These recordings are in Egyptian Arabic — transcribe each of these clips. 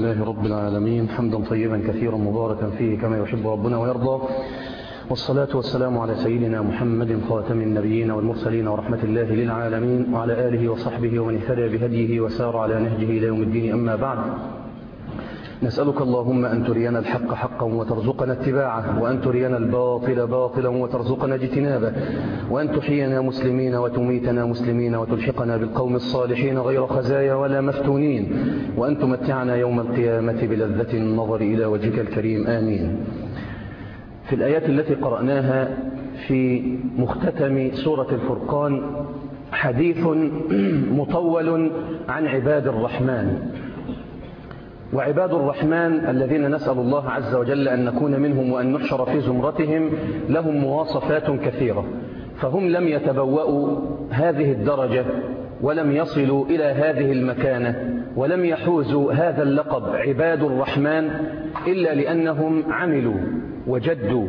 لله رب العالمين حمدا طيبا كثيرا مباركا فيه كما يحب ربنا ويرضى والصلاة والسلام على سيدنا محمد خاتم النبيين والمرسلين ورحمة الله للعالمين وعلى آله وصحبه ومن اهتدى بهديه وسار على نهجه إلى يوم الدين أما بعد نسألك اللهم أن ترينا الحق حقا وترزقنا اتباعه وأن ترينا الباطل باطلا وترزقنا اجتنابه وأن تحيينا مسلمين وتميتنا مسلمين وتلحقنا بالقوم الصالحين غير خزايا ولا مفتونين وأن تمتعنا يوم القيامة بلذة النظر إلى وجهك الكريم آمين في الآيات التي قرأناها في مختتم سورة الفرقان حديث مطول عن عباد الرحمن وعباد الرحمن الذين نسأل الله عز وجل أن نكون منهم وأن نحشر في زمرتهم لهم مواصفات كثيرة فهم لم يتبوأوا هذه الدرجة ولم يصلوا إلى هذه المكانة ولم يحوزوا هذا اللقب عباد الرحمن إلا لأنهم عملوا وجدوا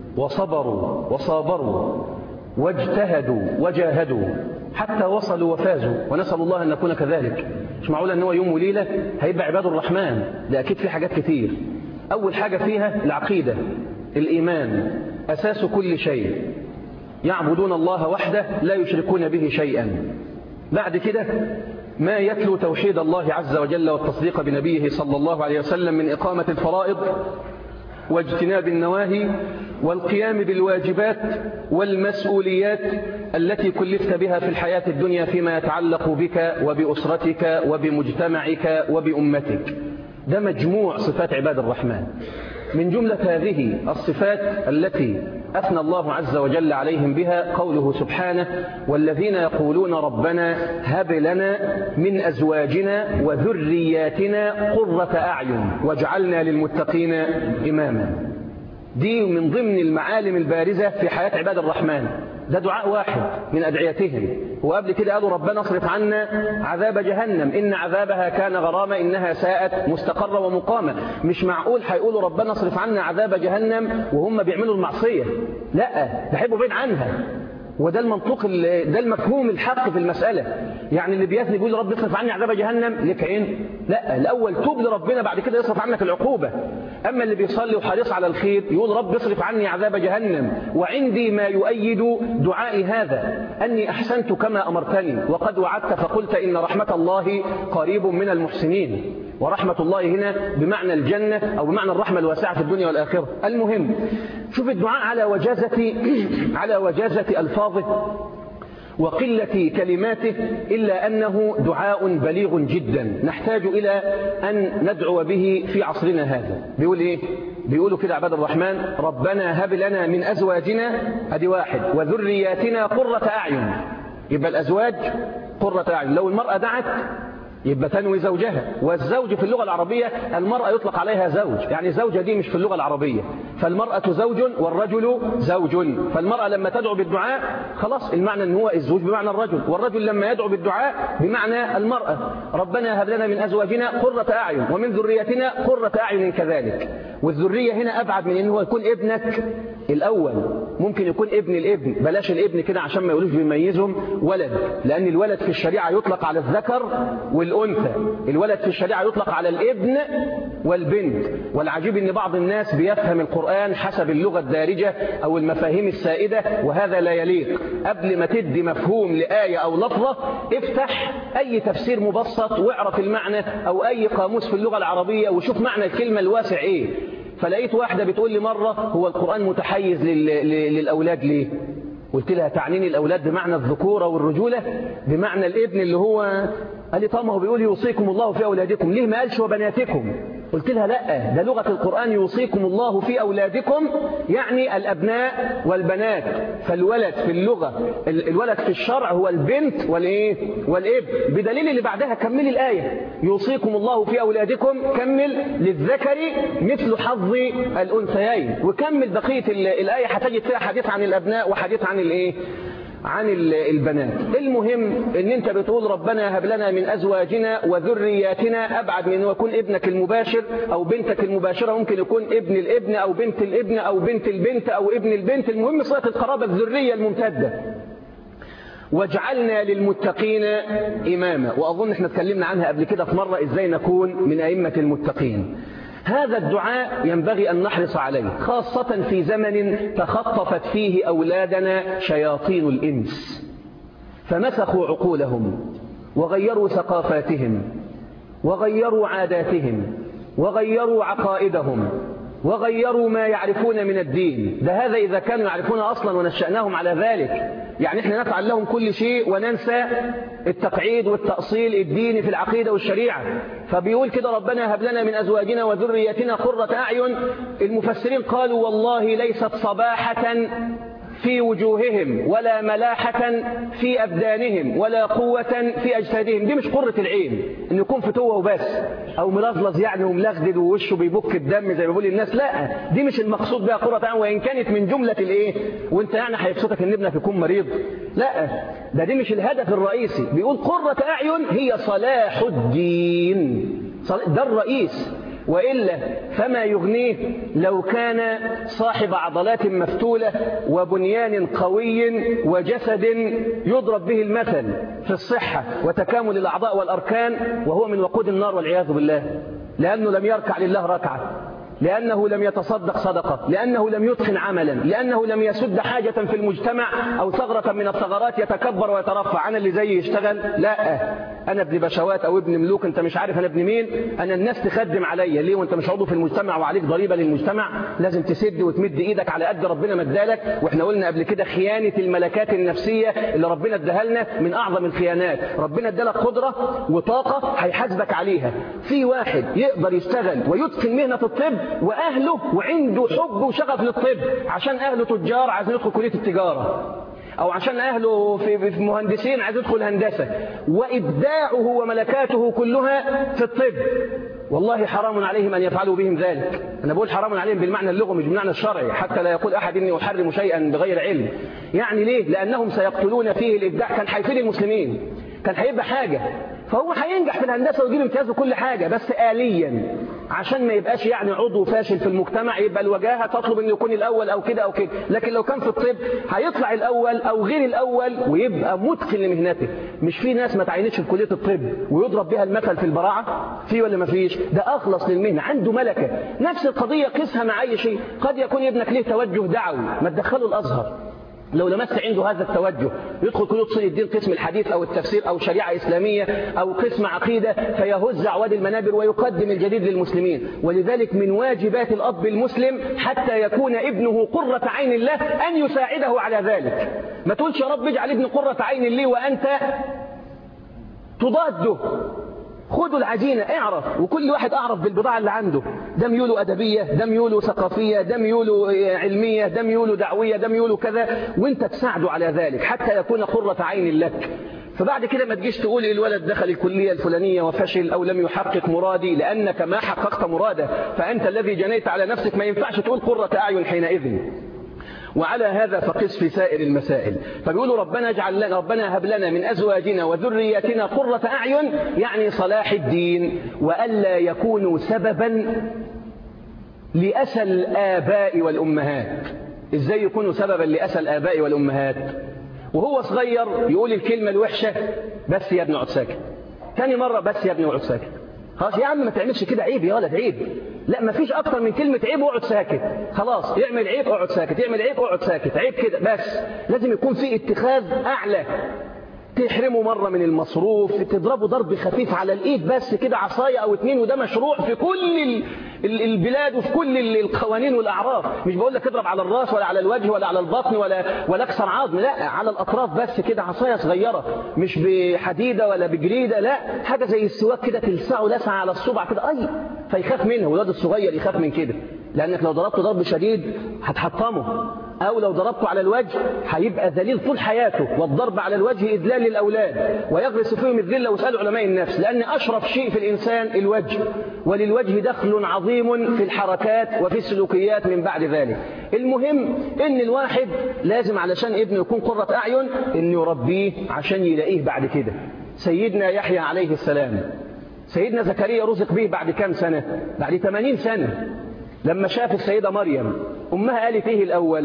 وصبروا وصابروا واجتهدوا وجاهدوا حتى وصلوا وفازوا ونسأل الله أن نكون كذلك مش معقول أن هو يوم وليلة هيبقى عباد الرحمن ده أكيد في حاجات كتير أول حاجة فيها العقيدة الإيمان أساس كل شيء يعبدون الله وحده لا يشركون به شيئا بعد كده ما يتلو توحيد الله عز وجل والتصديق بنبيه صلى الله عليه وسلم من إقامة الفرائض واجتناب النواهي والقيام بالواجبات والمسؤوليات التي كلفت بها في الحياة الدنيا فيما يتعلق بك وبأسرتك وبمجتمعك وبأمتك ده مجموع صفات عباد الرحمن من جملة هذه الصفات التي أثنى الله عز وجل عليهم بها قوله سبحانه والذين يقولون ربنا هب لنا من أزواجنا وذرياتنا قرة أعين واجعلنا للمتقين إماما دي من ضمن المعالم البارزة في حياة عباد الرحمن ده دعاء واحد من أدعيتهم وقبل كده قالوا ربنا اصرف عنا عذاب جهنم إن عذابها كان غرامة إنها ساءت مستقرة ومقامة مش معقول هيقولوا ربنا اصرف عنا عذاب جهنم وهم بيعملوا المعصية لا ده هيبقوا بعيد عنها وده المنطوق ده المفهوم الحق في المسألة يعني اللي بيثني بيقول رب اصرف عني عذاب جهنم لك عين لا الأول توب لربنا بعد كده يصرف عنك العقوبة أما اللي بيصلي وحريص على الخير يقول رب اصرف عني عذاب جهنم وعندي ما يؤيد دعائي هذا أني أحسنت كما أمرتني وقد وعدت فقلت إن رحمة الله قريب من المحسنين ورحمة الله هنا بمعنى الجنة أو بمعنى الرحمة الواسعة في الدنيا والآخرة المهم شوف الدعاء على وجازة على وجازة ألفاظه وقلة كلماته إلا أنه دعاء بليغ جدا نحتاج إلى أن ندعو به في عصرنا هذا بيقول إيه؟ بيقولوا كده عباد الرحمن ربنا هب لنا من أزواجنا أدي واحد وذرياتنا قرة أعين يبقى الأزواج قرة أعين لو المرأة دعت يبقى تنوي زوجها والزوج في اللغة العربية المرأة يطلق عليها زوج يعني زوجة دي مش في اللغة العربية فالمرأة زوج والرجل زوج فالمرأة لما تدعو بالدعاء خلاص المعنى ان هو الزوج بمعنى الرجل والرجل لما يدعو بالدعاء بمعنى المرأة ربنا هب لنا من أزواجنا قرة أعين ومن ذريتنا قرة أعين كذلك والذرية هنا أبعد من أنه يكون ابنك الأول ممكن يكون ابن الابن بلاش الابن كده عشان ما يقولوش بيميزهم ولد لأن الولد في الشريعة يطلق على الذكر والأنثى الولد في الشريعة يطلق على الابن والبنت والعجيب أن بعض الناس بيفهم القرآن حسب اللغة الدارجة أو المفاهيم السائدة وهذا لا يليق قبل ما تدي مفهوم لآية أو لفظة افتح أي تفسير مبسط واعرف المعنى أو أي قاموس في اللغة العربية وشوف معنى الكلمة الواسع إيه فلقيت واحدة بتقول لي مرة هو القرآن متحيز للأولاد ليه قلت لها تعنيني الأولاد بمعنى الذكورة والرجولة بمعنى الابن اللي هو قال لي طب ما هو بيقول يوصيكم الله في أولادكم ليه ما قالش وبناتكم قلت لها لا ده لغة القرآن يوصيكم الله في أولادكم يعني الأبناء والبنات فالولد في اللغة الولد في الشرع هو البنت والإيه والإب بدليل اللي بعدها كمل الآية يوصيكم الله في أولادكم كمل للذكر مثل حظ الأنثيين وكمل بقية الآية هتجد فيها حديث عن الأبناء وحديث عن الإيه عن البنات المهم ان انت بتقول ربنا هب لنا من ازواجنا وذرياتنا ابعد من انه يكون ابنك المباشر او بنتك المباشرة ممكن يكون ابن الابن او بنت الابن او بنت البنت او ابن البنت المهم صلة القرابة الذرية الممتدة واجعلنا للمتقين إماما وأظن احنا اتكلمنا عنها قبل كده في مرة إزاي نكون من أئمة المتقين هذا الدعاء ينبغي أن نحرص عليه خاصة في زمن تخطفت فيه أولادنا شياطين الإنس فمسخوا عقولهم وغيروا ثقافاتهم وغيروا عاداتهم وغيروا عقائدهم وغيروا ما يعرفون من الدين ده هذا إذا كانوا يعرفون أصلا ونشأناهم على ذلك يعني احنا نفعل لهم كل شيء وننسى التقعيد والتأصيل الديني في العقيدة والشريعة فبيقول كده ربنا هب لنا من أزواجنا وذريتنا قرة أعين المفسرين قالوا والله ليست صباحة في وجوههم ولا ملاحة في أبدانهم ولا قوة في أجسادهم دي مش قرة العين إن يكون فتوة وبس أو ملظلظ يعني وملغدد ووشه بيبك الدم زي ما بيقول الناس لا دي مش المقصود بها قرة عين وإن كانت من جملة الإيه وإنت يعني هيبسطك إن ابنك يكون مريض لا ده دي مش الهدف الرئيسي بيقول قرة أعين هي صلاح الدين ده الرئيس وإلا فما يغنيه لو كان صاحب عضلات مفتولة وبنيان قوي وجسد يضرب به المثل في الصحة وتكامل الأعضاء والأركان وهو من وقود النار والعياذ بالله لأنه لم يركع لله ركعة لأنه لم يتصدق صدقة لأنه لم يتقن عملا لأنه لم يسد حاجة في المجتمع أو ثغرة من الثغرات يتكبر ويترفع أنا اللي زي يشتغل لا أنا ابن بشوات أو ابن ملوك أنت مش عارف أنا ابن مين أنا الناس تخدم عليا ليه وأنت مش عضو في المجتمع وعليك ضريبة للمجتمع لازم تسد وتمد إيدك على قد ربنا مدالك وإحنا قلنا قبل كده خيانة الملكات النفسية اللي ربنا اداها لنا من أعظم الخيانات ربنا ادالك قدرة وطاقة هيحاسبك عليها في واحد يقدر يشتغل ويتقن مهنة الطب وأهله وعنده حب وشغف للطب عشان أهله تجار عايزين يدخل كلية التجارة أو عشان أهله في في مهندسين عايز يدخل هندسة وإبداعه وملكاته كلها في الطب والله حرام عليهم أن يفعلوا بهم ذلك أنا بقول حرام عليهم بالمعنى اللغوي مش بالمعنى الشرعي حتى لا يقول أحد إني أحرم شيئا بغير علم يعني ليه لأنهم سيقتلون فيه الإبداع كان هيفيد المسلمين كان هيبقى حاجة فهو هينجح في الهندسة ويجيب امتياز وكل حاجة بس آليا عشان ما يبقاش يعني عضو فاشل في المجتمع يبقى الوجاهة تطلب انه يكون الأول أو كده أو كده لكن لو كان في الطب هيطلع الأول أو غير الأول ويبقى متقن لمهنته مش في ناس ما تعينتش في كلية الطب ويضرب بها المثل في البراعة في ولا ما فيش ده أخلص للمهنة عنده ملكة نفس القضية قسها مع أي شيء قد يكون ابنك ليه توجه دعوي ما تدخله الأزهر لو لمست عنده هذا التوجه يدخل كلية أصول الدين قسم الحديث أو التفسير أو شريعة إسلامية أو قسم عقيدة فيهز عواد المنابر ويقدم الجديد للمسلمين ولذلك من واجبات الأب المسلم حتى يكون ابنه قرة عين الله أن يساعده على ذلك ما تقولش يا رب اجعل ابني قرة عين لي وأنت تضاده خدوا العجينة اعرف وكل واحد أعرف بالبضاعة اللي عنده ده ميوله أدبية ده ميوله ثقافية ده ميوله علمية ده ميوله دعوية ده ميوله كذا وانت تساعده على ذلك حتى يكون قرة عين لك فبعد كده ما تجيش تقول الولد دخل الكلية الفلانية وفشل أو لم يحقق مرادي لأنك ما حققت مراده فأنت الذي جنيت على نفسك ما ينفعش تقول قرة أعين حينئذ وعلى هذا فقس في سائر المسائل فبيقولوا ربنا اجعل لنا ربنا هب لنا من أزواجنا وذرياتنا قرة أعين يعني صلاح الدين وألا يكونوا سببا لأسى الآباء والأمهات إزاي يكونوا سببا لأسى الآباء والأمهات وهو صغير يقول الكلمة الوحشة بس يا ابن اقعد ساكت تاني مرة بس يا ابني اقعد ساكت خلاص يا عم ما تعملش كده عيب يا ولد عيب لا ما فيش اكتر من كلمة عيب واقعد ساكت خلاص يعمل عيب اقعد ساكت يعمل عيب اقعد ساكت عيب كده بس لازم يكون في اتخاذ اعلى تحرمه مرة من المصروف تضربه ضرب خفيف على الإيد بس كده عصاية أو اتنين وده مشروع في كل البلاد وفي كل القوانين والأعراف مش بقول لك اضرب على الراس ولا على الوجه ولا على البطن ولا ولا اكسر عظم لا على الأطراف بس كده عصاية صغيرة مش بحديدة ولا بجريدة لا حاجة زي السواك كده تلسعه لسعة على الصبع كده أي فيخاف منها ولاد الصغير يخاف من كده لأنك لو ضربته ضرب شديد هتحطمه أو لو ضربته على الوجه هيبقى ذليل طول حياته والضرب على الوجه إذلال للأولاد ويغرس فيهم الذلة واسألوا علماء النفس لأن أشرف شيء في الإنسان الوجه وللوجه دخل عظيم في الحركات وفي السلوكيات من بعد ذلك المهم إن الواحد لازم علشان ابنه يكون قرة أعين إنه يربيه عشان يلاقيه بعد كده سيدنا يحيى عليه السلام سيدنا زكريا رزق به بعد كام سنة بعد 80 سنة لما شاف السيدة مريم أمها قالت إيه الأول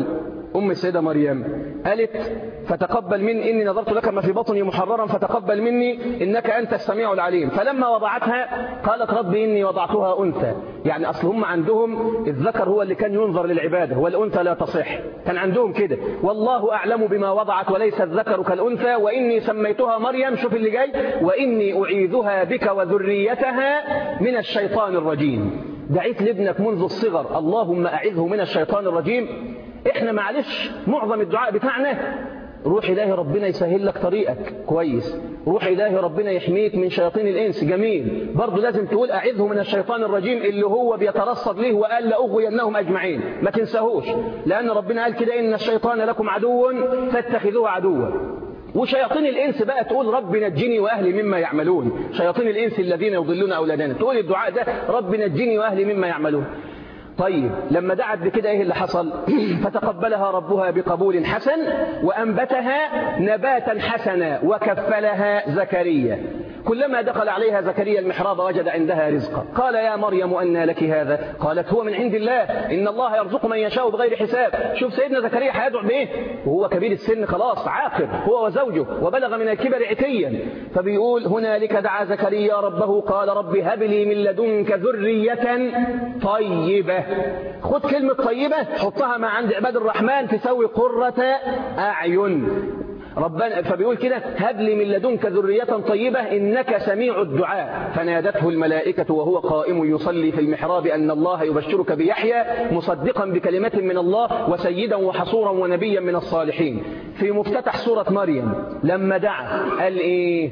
أم السيدة مريم قالت فتقبل مني إني نظرت لك ما في بطني محررا فتقبل مني إنك أنت السميع العليم فلما وضعتها قالت رب إني وضعتها أنثى يعني أصل هم عندهم الذكر هو اللي كان ينظر للعبادة والأنثى لا تصح كان عندهم كده والله أعلم بما وضعت وليس الذكر كالأنثى وإني سميتها مريم شوف اللي جاي وإني أعيذها بك وذريتها من الشيطان الرجيم دعيت لابنك منذ الصغر اللهم أعذه من الشيطان الرجيم احنا معلش معظم الدعاء بتاعنا روح إلهي ربنا يسهل لك طريقك كويس روح إلهي ربنا يحميك من شياطين الإنس جميل برضه لازم تقول أعذه من الشيطان الرجيم اللي هو بيترصد له وقال لأغوينهم أجمعين ما تنساهوش لأن ربنا قال كده إن الشيطان لكم عدو فاتخذوه عدوا وشياطين الإنس بقى تقول رب نجني وأهلي مما يعملون شياطين الإنس الذين يضلون أولادنا تقول الدعاء ده رب نجني وأهلي مما يعملون طيب لما دعت بكده ايه اللي حصل فتقبلها ربها بقبول حسن وأنبتها نباتا حسنا وكفلها زكريا كلما دخل عليها زكريا المحراب وجد عندها رزقا قال يا مريم أن لك هذا قالت هو من عند الله إن الله يرزق من يشاء بغير حساب شوف سيدنا زكريا هيدعو بإيه وهو كبير السن خلاص عاقر هو وزوجه وبلغ من الكبر عتيا فبيقول هنالك دعا زكريا ربه قال رب هب لي من لدنك ذرية طيبة خد كلمة طيبة حطها مع عند عباد الرحمن تسوي قرة أعين ربنا فبيقول كده هب لي من لدنك ذرية طيبة إنك سميع الدعاء فنادته الملائكة وهو قائم يصلي في المحراب أن الله يبشرك بيحيى مصدقا بكلمة من الله وسيدا وحصورا ونبيا من الصالحين في مفتتح سورة مريم لما دعا قال إيه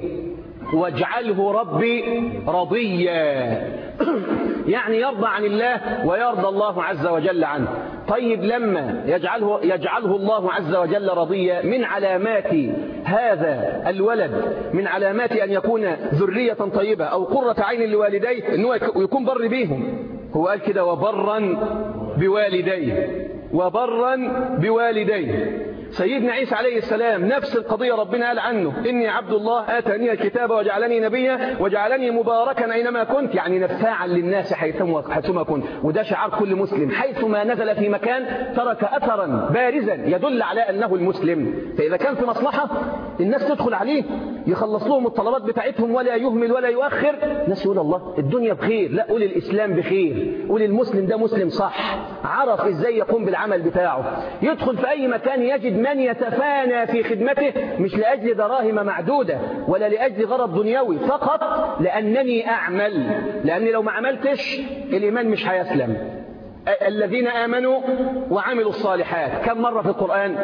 واجعله ربي رضيا يعني يرضى عن الله ويرضى الله عز وجل عنه طيب لما يجعله, يجعله الله عز وجل رضيا من علامات هذا الولد من علامات أن يكون ذرية طيبة أو قرة عين لوالديه أنه يكون بر بيهم هو قال كده وبرا بوالديه وبرا بوالديه سيدنا عيسى عليه السلام نفس القضية ربنا قال عنه إني عبد الله آتاني الكتاب وجعلني نبيا وجعلني مباركا أينما كنت يعني نفاعا للناس حيثما كنت وده شعار كل مسلم حيثما نزل في مكان ترك أثرا بارزا يدل على أنه المسلم فإذا كان في مصلحة الناس تدخل عليه يخلص لهم الطلبات بتاعتهم ولا يهمل ولا يؤخر الناس يقول الله الدنيا بخير لا قول الإسلام بخير قول المسلم ده مسلم صح عرف إزاي يقوم بالعمل بتاعه يدخل في أي مكان يجد من يتفانى في خدمته مش لأجل دراهم معدودة ولا لأجل غرض دنيوي فقط لأنني أعمل لأن لو ما عملتش الإيمان مش هيسلم الذين آمنوا وعملوا الصالحات كم مرة في القرآن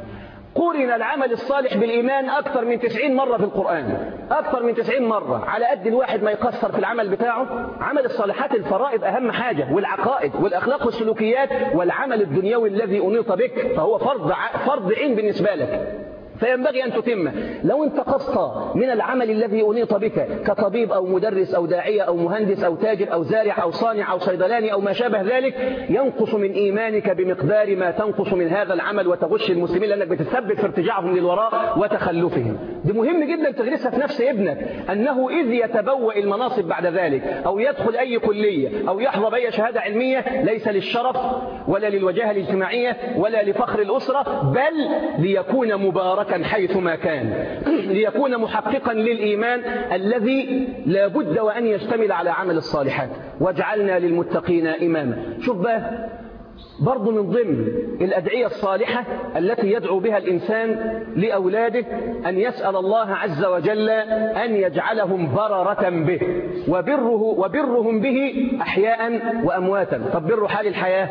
قرن العمل الصالح بالإيمان أكثر من تسعين مرة في القرآن أكثر من تسعين مرة على قد الواحد ما يقصر في العمل بتاعه عمل الصالحات الفرائض أهم حاجة والعقائد والأخلاق والسلوكيات والعمل الدنيوي الذي أنيط بك فهو فرض, فرض عين بالنسبة لك فينبغي أن تتم لو انتقصت من العمل الذي أنيط بك كطبيب أو مدرس أو داعية أو مهندس أو تاجر أو زارع أو صانع أو صيدلاني أو ما شابه ذلك ينقص من إيمانك بمقدار ما تنقص من هذا العمل وتغش المسلمين لأنك بتثبت في ارتجاعهم للوراء وتخلفهم دي مهم جدا تغرسها في نفس ابنك أنه إذ يتبوأ المناصب بعد ذلك أو يدخل أي كلية أو يحظى أي شهادة علمية ليس للشرف ولا للوجاهة الاجتماعية ولا لفخر الأسرة بل ليكون مباركا حيثما كان ليكون محققا للإيمان الذي لا بد وأن يشتمل على عمل الصالحات واجعلنا للمتقين إماما شوف بقى برضو من ضمن الأدعية الصالحة التي يدعو بها الإنسان لأولاده أن يسأل الله عز وجل أن يجعلهم بررة به وبره وبرهم به أحياء وأمواتا طب بر حال الحياة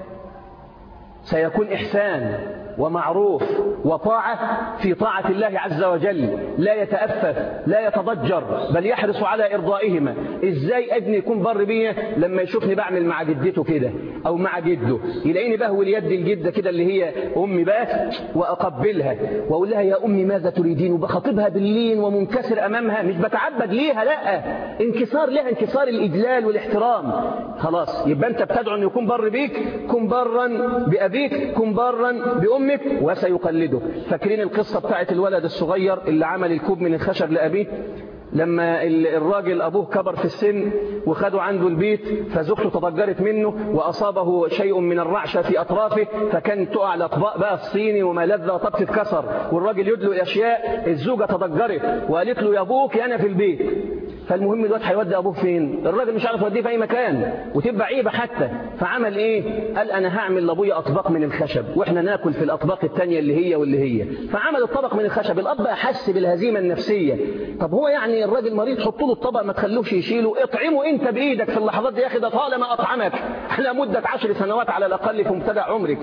سيكون إحسان ومعروف وطاعة في طاعة الله عز وجل لا يتأفف لا يتضجر بل يحرص على إرضائهما إزاي ابني يكون بر بيا لما يشوفني بعمل مع جدته كده أو مع جده يلاقيني بهوي اليد الجدة كده اللي هي أمي بقى وأقبلها وأقول لها يا أمي ماذا تريدين وبخاطبها باللين ومنكسر أمامها مش بتعبد ليها لا انكسار لها انكسار الإجلال والاحترام خلاص يبقى أنت بتدعو أن يكون بر بيك كن برا بأبيك كن برا بأمك أمك وسيقلده فاكرين القصة بتاعت الولد الصغير اللي عمل الكوب من الخشب لأبيه لما الراجل أبوه كبر في السن وخدوا عنده البيت فزوجته تضجرت منه وأصابه شيء من الرعشة في أطرافه فكان تقع الأطباق بقى الصيني وما لذ وطب تتكسر والراجل يدلو الأشياء الزوجة تضجرت وقالت له يا أبوك أنا في البيت فالمهم الواد هيودي أبوه فين الراجل مش عارف يوديه في أي مكان وتبقى عيبة حتى فعمل إيه قال أنا هعمل لأبويا أطباق من الخشب وإحنا ناكل في الأطباق التانية اللي هي واللي هي فعمل الطبق من الخشب الأب أحس بالهزيمة النفسية طب هو يعني الراجل مريض حطوا له الطبق ما تخلوش يشيله اطعمه انت بايدك في اللحظات دي يا اخي ده طالما اطعمك على مده عشر سنوات على الاقل في مبتدا عمرك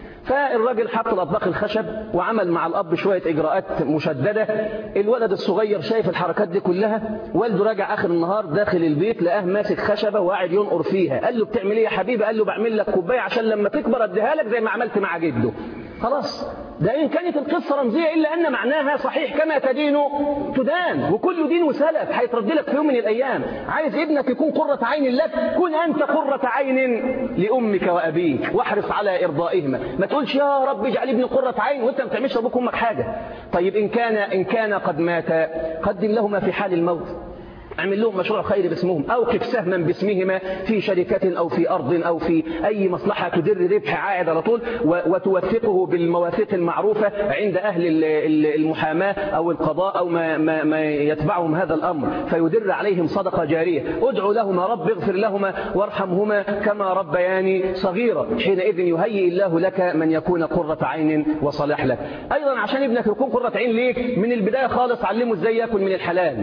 فالراجل حط الاطباق الخشب وعمل مع الاب شويه اجراءات مشدده الولد الصغير شايف الحركات دي كلها والده راجع اخر النهار داخل البيت لقاه ماسك خشبه وقاعد ينقر فيها قال له بتعمل ايه يا حبيبي قال له بعمل لك كوبايه عشان لما تكبر اديها لك زي ما عملت مع جده خلاص ده إن كانت القصة رمزية إلا أن معناها صحيح كما تدين تدان وكل دين وسلف هيترد لك في يوم من الأيام عايز ابنك يكون قرة عين لك كن أنت قرة عين لأمك وأبيك واحرص على إرضائهما ما تقولش يا رب اجعل ابني قرة عين وأنت ما بتعملش أبوك وأمك حاجة طيب إن كان إن كان قد مات قدم لهما في حال الموت اعمل لهم مشروع خير باسمهم أوقف سهما باسمهما في شركة أو في أرض أو في أي مصلحة تدر ربح عائد على طول وتوثقه بالمواثيق المعروفة عند أهل المحاماة أو القضاء أو ما, ما, ما يتبعهم هذا الأمر فيدر عليهم صدقة جارية ادعو لهما رب اغفر لهما وارحمهما كما ربياني صغيرا حينئذ يهيئ الله لك من يكون قرة عين وصلاح لك أيضا عشان ابنك يكون قرة عين ليك من البداية خالص علمه ازاي ياكل من الحلال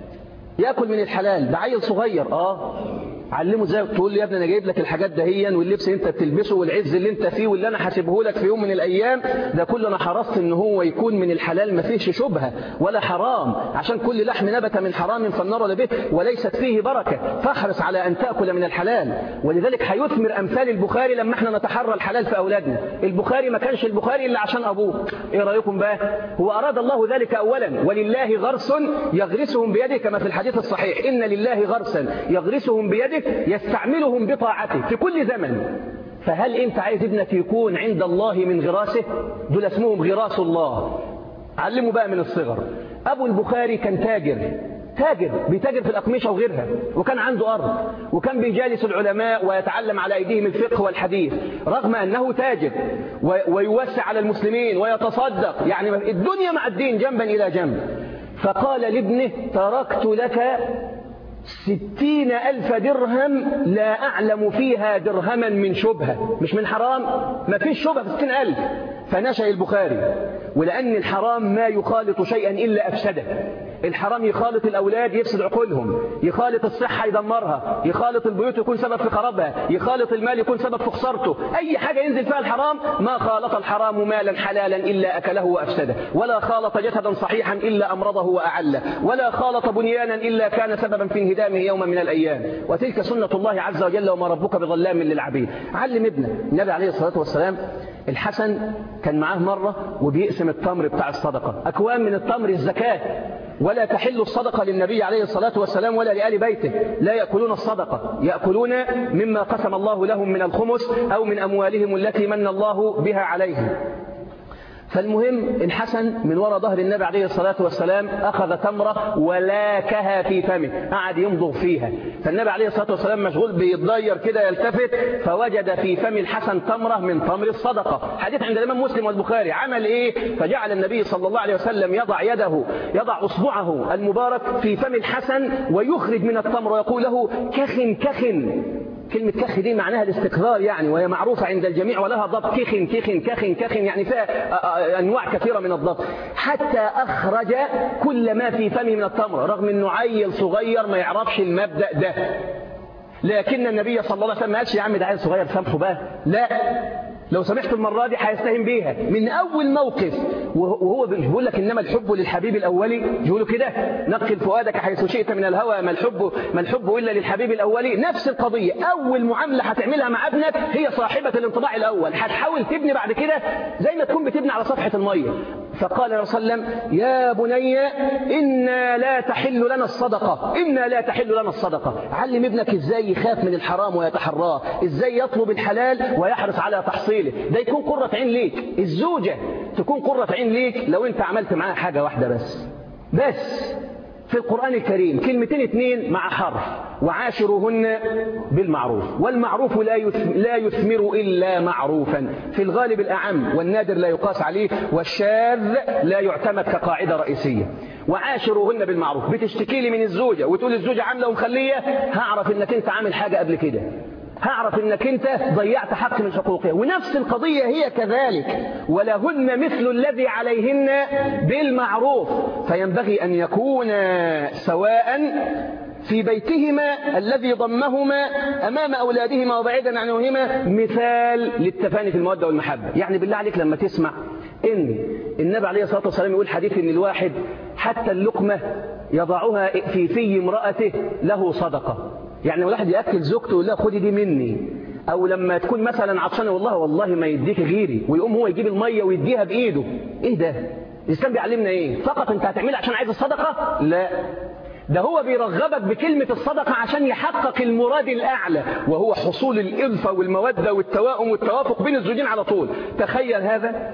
ياكل من الحلال ده عيل صغير اه علمه ازاي تقول لي يا ابني انا جايب لك الحاجات دهيا واللبس اللي انت بتلبسه والعز اللي انت فيه واللي انا حاسبه لك في يوم من الايام ده كله انا حرصت ان هو يكون من الحلال ما فيهش شبهه ولا حرام عشان كل لحم نبت من حرام فالنار لبه وليست فيه بركه فاحرص على ان تاكل من الحلال ولذلك هيثمر امثال البخاري لما احنا نتحرى الحلال في اولادنا البخاري ما كانش البخاري الا عشان ابوه ايه رايكم بقى هو اراد الله ذلك اولا ولله غرس يغرسهم بيده كما في الحديث الصحيح ان لله غرسا يغرسهم بيده يستعملهم بطاعته في كل زمن فهل انت عايز ابنك يكون عند الله من غراسه دول اسمهم غراس الله علموا بقى من الصغر ابو البخاري كان تاجر تاجر بيتاجر في الأقمشة وغيرها وكان عنده أرض وكان بيجالس العلماء ويتعلم على أيديهم الفقه والحديث رغم أنه تاجر ويوسع على المسلمين ويتصدق يعني الدنيا مع الدين جنبا إلى جنب فقال لابنه تركت لك ستين ألف درهم لا أعلم فيها درهما من شبهة مش من حرام ما فيش شبهة في ستين ألف فنشأ البخاري ولأن الحرام ما يخالط شيئا إلا أفسده الحرام يخالط الأولاد يفسد عقولهم يخالط الصحة يدمرها يخالط البيوت يكون سبب في خرابها يخالط المال يكون سبب في خسارته أي حاجة ينزل فيها الحرام ما خالط الحرام مالا حلالا إلا أكله وأفسده ولا خالط جسدا صحيحا إلا أمرضه وأعله ولا خالط بنيانا إلا كان سببا في انهدامه يوما من الأيام وتلك سنة الله عز وجل وما ربك بظلام للعبيد علم ابنه النبي عليه الصلاة والسلام الحسن كان معاه مرة وبيقسم التمر بتاع الصدقة أكوام من التمر الزكاة ولا تحل الصدقة للنبي عليه الصلاة والسلام ولا لآل بيته لا يأكلون الصدقة يأكلون مما قسم الله لهم من الخمس أو من أموالهم التي من الله بها عليهم فالمهم الحسن من وراء ظهر النبي عليه الصلاة والسلام أخذ تمرة ولاكها في فمه قعد يمضغ فيها فالنبي عليه الصلاة والسلام مشغول بيتضير كده يلتفت فوجد في فم الحسن تمرة من تمر الصدقة حديث عند الإمام مسلم والبخاري عمل إيه فجعل النبي صلى الله عليه وسلم يضع يده يضع أصبعه المبارك في فم الحسن ويخرج من التمر ويقول له كخن كخن كلمة كخ دي معناها الاستقرار يعني وهي معروفة عند الجميع ولها ضبط كخن كخن كخن كخن يعني فيها أنواع كثيرة من الضبط حتى أخرج كل ما في فمه من التمر رغم أنه عيل صغير ما يعرفش المبدأ ده لكن النبي صلى الله عليه وسلم ما قالش يا عم ده عيل صغير سامحه بقى لا لو سمحت المرة دي هيستهين بيها من أول موقف وهو بيقول لك إنما الحب للحبيب الأولي يقولوا كده نقل فؤادك حيث شئت من الهوى ما الحب ما الحب إلا للحبيب الأولي نفس القضية أول معاملة هتعملها مع ابنك هي صاحبة الانطباع الأول هتحاول تبني بعد كده زي ما تكون بتبني على صفحة المية فقال الرسول صلى الله عليه وسلم يا بني إنا لا تحل لنا الصدقة إنا لا تحل لنا الصدقة علم ابنك إزاي يخاف من الحرام ويتحراه إزاي يطلب الحلال ويحرص على تحصيله ده يكون قرة عين ليك الزوجة تكون قرة عين ليك لو انت عملت معاها حاجة واحدة بس بس في القرآن الكريم كلمتين اتنين مع حرف وعاشروهن بالمعروف والمعروف لا لا يثمر إلا معروفا في الغالب الأعم والنادر لا يقاس عليه والشاذ لا يعتمد كقاعدة رئيسية وعاشروهن بالمعروف بتشتكي لي من الزوجة وتقول الزوجة عاملة ومخلية هعرف انك انت عامل حاجة قبل كده هعرف انك انت ضيعت حق من حقوقها ونفس القضية هي كذلك ولهن مثل الذي عليهن بالمعروف فينبغي ان يكون سواء في بيتهما الذي ضمهما أمام أولادهما وبعيدا عنهما مثال للتفاني في المودة والمحبة يعني بالله عليك لما تسمع إن النبي عليه الصلاة والسلام يقول حديث إن الواحد حتى اللقمة يضعها في في امرأته له صدقة يعني الواحد يأكل زوجته يقول لها خدي دي مني أو لما تكون مثلا عطشانة والله والله ما يديك غيري ويقوم هو يجيب المية ويديها بإيده إيه ده؟ الإسلام بيعلمنا إيه؟ فقط أنت هتعملها عشان عايز الصدقة؟ لا ده هو بيرغبك بكلمة الصدقة عشان يحقق المراد الأعلى وهو حصول الإلفة والمودة والتواؤم والتوافق بين الزوجين على طول تخيل هذا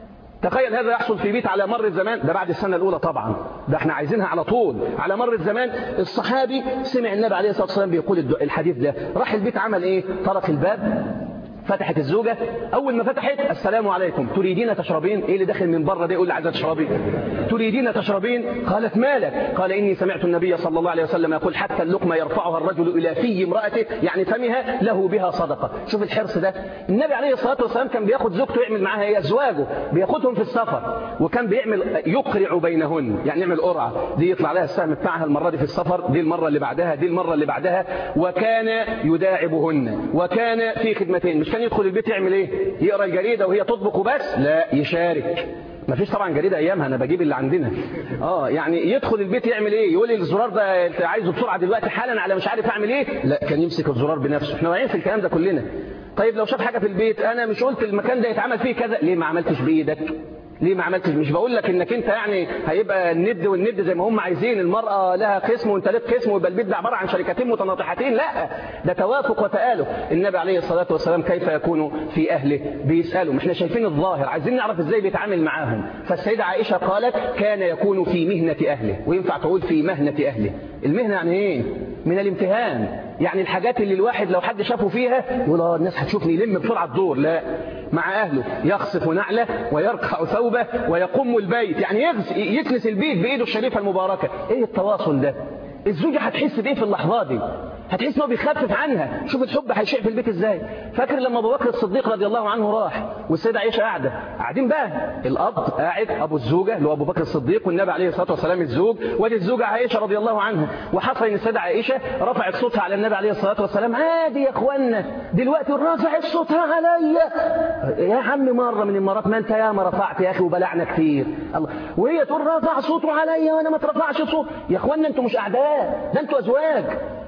تخيل هذا يحصل في بيت على مر الزمان ده بعد السنة الأولى طبعا ده احنا عايزينها على طول على مر الزمان الصحابي سمع النبي عليه الصلاة والسلام بيقول الحديث ده راح البيت عمل ايه طرق الباب فتحت الزوجة أول ما فتحت السلام عليكم تريدين تشربين إيه اللي داخل من بره ده يقول لي عايزة تشربين تريدين تشربين قالت مالك قال إني سمعت النبي صلى الله عليه وسلم يقول حتى اللقمة يرفعها الرجل إلى في امرأته يعني فمها له بها صدقة شوف الحرص ده النبي عليه الصلاة والسلام كان بياخد زوجته يعمل معاها هي أزواجه بياخدهم في السفر وكان بيعمل يقرع بينهن يعني يعمل قرعة دي يطلع لها السهم بتاعها المرة دي في السفر دي المرة اللي بعدها دي المرة اللي بعدها وكان يداعبهن وكان في خدمتين مش كان يدخل البيت يعمل ايه يقرا الجريده وهي تطبخ وبس لا يشارك ما فيش طبعا جريده ايامها انا بجيب اللي عندنا اه يعني يدخل البيت يعمل ايه يقول لي الزرار ده انت عايزه بسرعه دلوقتي حالا على مش عارف اعمل ايه لا كان يمسك الزرار بنفسه احنا واقعين في الكلام ده كلنا طيب لو شاف حاجه في البيت انا مش قلت المكان ده يتعمل فيه كذا ليه ما عملتش بايدك ليه ما عملتش مش بقول لك انك انت يعني هيبقى الند والند زي ما هم عايزين المرأة لها قسم وانت لك قسم ويبقى البيت ده عبارة عن شركتين متناطحتين لا ده توافق وتآلف النبي عليه الصلاة والسلام كيف يكون في أهله بيسألوا احنا شايفين الظاهر عايزين نعرف ازاي بيتعامل معاهم فالسيدة عائشة قالت كان يكون في مهنة أهله وينفع تقول في مهنة أهله المهنة يعني ايه من الامتهان يعني الحاجات اللي الواحد لو حد شافه فيها يقول اه الناس هتشوفني يلم بسرعة الدور لا مع أهله يخصف نعله ويرقع ثوبه ويقم البيت يعني يكنس البيت بإيده الشريفة المباركة ايه التواصل ده الزوجة هتحس بايه في اللحظة دي هتحس انه بيخفف عنها شوف الحب هيشع في البيت ازاي فاكر لما ابو بكر الصديق رضي الله عنه راح والسيده عائشه قاعده قاعدين بقى الاب قاعد ابو الزوجه اللي هو ابو بكر الصديق والنبي عليه الصلاه والسلام الزوج ودي الزوجه عائشه رضي الله عنها وحصل ان السيده عائشه رفعت صوتها على النبي عليه الصلاه والسلام عادي يا اخوانا دلوقتي رفعت صوتها عليا يا عم مره من المرات ما انت يا ما رفعت يا اخي وبلعنا كتير الله وهي تقول رفع صوته عليا وانا ما ترفعش صوت يا اخوانا انتوا مش اعداء ده انتوا ازواج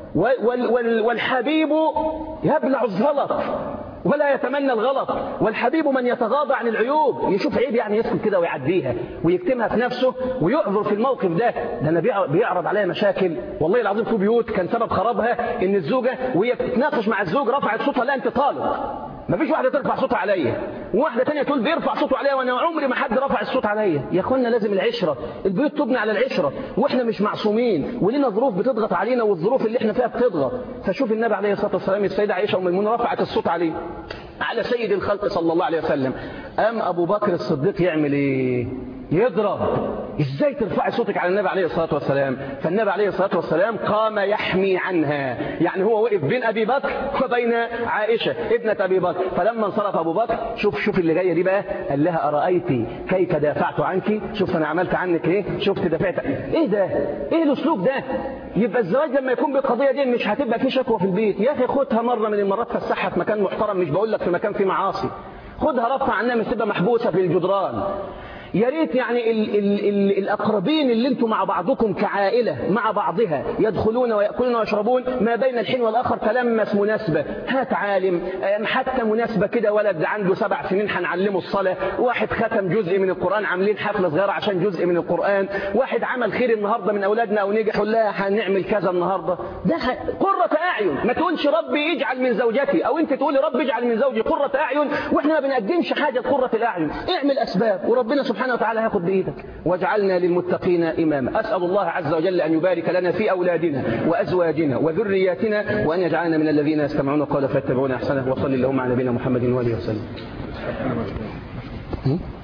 وال وال والحبيب يبلع الزلط ولا يتمنى الغلط والحبيب من يتغاضى عن العيوب يشوف عيب يعني يسكت كده ويعديها ويكتمها في نفسه ويعذر في الموقف ده ده انا بيعرض عليها مشاكل والله العظيم في بيوت كان سبب خرابها ان الزوجه وهي بتتناقش مع الزوج رفعت صوتها لا انت طالق ما فيش واحده ترفع صوتها عليا وواحده ثانيه تقول بيرفع صوته عليا وانا عمري ما حد رفع الصوت عليا يا اخوانا لازم العشره البيوت تبنى على العشره واحنا مش معصومين ولنا ظروف بتضغط علينا والظروف اللي احنا فيها بتضغط فشوف النبي عليه الصلاه والسلام السيده عائشه ام المؤمنين رفعت الصوت عليه على سيد الخلق صلى الله عليه وسلم قام ابو بكر الصديق يعمل ايه يضرب ازاي ترفعي صوتك على النبي عليه الصلاة والسلام فالنبي عليه الصلاة والسلام قام يحمي عنها يعني هو وقف بين أبي بكر وبين عائشة ابنة أبي بكر فلما انصرف أبو بكر شوف شوف اللي جاية دي بقى قال لها أرأيت كيف دافعت عنك شوف أنا عملت عنك إيه شفت دافعت إيه ده إيه الأسلوب ده يبقى الزواج لما يكون بالقضية دي مش هتبقى في شكوى في البيت يا أخي خدها مرة من المرات فسحها في مكان محترم مش بقول لك في مكان فيه معاصي خدها رفع عنها مش تبقى محبوسة في الجدران يا ريت يعني ال ال ال الأقربين اللي انتم مع بعضكم كعائلة مع بعضها يدخلون ويأكلون ويشربون ما بين الحين والآخر تلمس مناسبة هات عالم حتى مناسبة كده ولد عنده سبع سنين هنعلمه الصلاة واحد ختم جزء من القرآن عاملين حفلة صغيرة عشان جزء من القرآن واحد عمل خير النهاردة من أولادنا أو نجح لا هنعمل كذا النهاردة ده قرة أعين ما تقولش ربي يجعل من زوجتي أو أنت تقولي ربي يجعل من زوجي قرة أعين وإحنا ما بنقدمش حاجة قرة الأعين اعمل أسباب وربنا سبحانه سبحانه وتعالى هياخد بإيدك واجعلنا للمتقين إماما أسأل الله عز وجل أن يبارك لنا في أولادنا وأزواجنا وذرياتنا وأن يجعلنا من الذين يستمعون القول فيتبعون أحسنه وصلي اللهم على نبينا محمد وآله وسلم